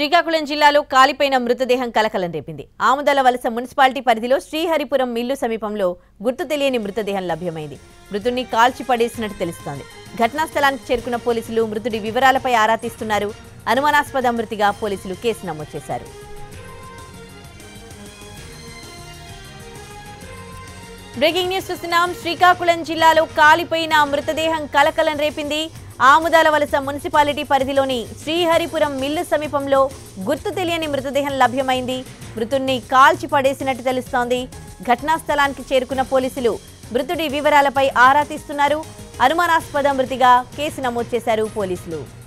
శ్రీకాకుళం జిల్లాలో కాలిపోయిన మృతదేహం కలకలం రేపింది ఆముదల వలస మున్సిపాలిటీ పరిధిలో శ్రీహరిపురం మిల్లు సమీపంలో గుర్తు తెలియని మృతదేహం లభ్యమైంది మృతుడిని కాల్చి పడేసినట్టు తెలుస్తోంది ఘటనా స్థలానికి చేరుకున్న పోలీసులు మృతుడి వివరాలపై ఆరా తీస్తున్నారు అనుమానాస్పద మృతిగా పోలీసులు కేసు నమోదు చేశారు బ్రేకింగ్ న్యూస్ చూస్తున్నాం శ్రీకాకుళం జిల్లాలో కాలిపోయిన మృతదేహం కలకలం రేపింది ఆముదాల వలస మున్సిపాలిటీ పరిధిలోని శ్రీహరిపురం మిల్లు సమీపంలో గుర్తు తెలియని మృతదేహం లభ్యమైంది మృతుడిని కాల్చి పడేసినట్టు తెలుస్తోంది ఘటనా స్థలానికి చేరుకున్న పోలీసులు మృతుడి వివరాలపై ఆరా తీస్తున్నారు అనుమానాస్పద మృతిగా కేసు నమోదు చేశారు పోలీసులు